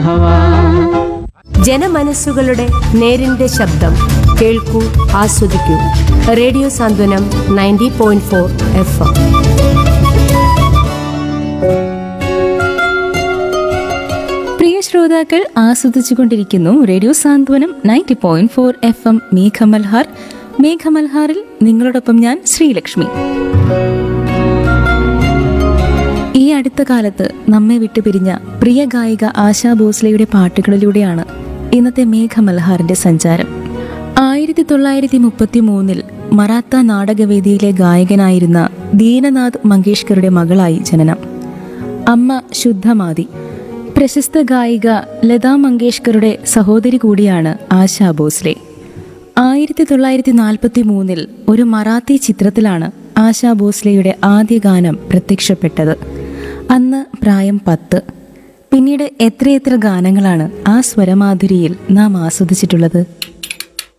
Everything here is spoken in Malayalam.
ജനമനസ്സുകളുടെ നേരിന്റെ ശബ്ദം കേൾക്കൂ ആസ്വദിക്കൂ radio Santhwanam ninety point four F M പ്രിയ ശ്രോതാക്കൾ ആസ്വദിച്ചുകൊണ്ടിരിക്കുന്നു radio Santhwanam ninety point four F M Meghamalhar മേഘമൽഹാറിൽ നിങ്ങളോടൊപ്പം ഞാൻ ശ്രീലക്ഷ്മി ഈ അടുത്ത കാലത്ത് നമ്മെ വിട്ടുപിരിഞ്ഞ പ്രിയ ഗായിക ആശാ ഭോസ്ലയുടെ പാട്ടുകളിലൂടെയാണ് ഇന്നത്തെ മേഘമൽഹാറിന്റെ സഞ്ചാരം ആയിരത്തി തൊള്ളായിരത്തി മുപ്പത്തി മൂന്നിൽ മറാത്ത നാടകവേദിയിലെ ഗായകനായിരുന്ന ദീനനാഥ് മങ്കേഷ്കറുടെ മകളായി ജനനം അമ്മ ശുദ്ധമാതി പ്രശസ്ത ഗായിക ലതാ മങ്കേഷ്കറുടെ സഹോദരി കൂടിയാണ് ആശാ ഭോസ്ലെ ആയിരത്തി തൊള്ളായിരത്തി നാൽപ്പത്തി മൂന്നിൽ ഒരു മറാത്തി ചിത്രത്തിലാണ് ആശാ ഭോസ്ലെയുടെ ആദ്യ ഗാനം പ്രത്യക്ഷപ്പെട്ടത് അന്ന് പ്രായം പത്ത് പിന്നീട് എത്രയെത്ര ഗാനങ്ങളാണ് ആ സ്വരമാധുരിയിൽ നാം ആസ്വദിച്ചിട്ടുള്ളത്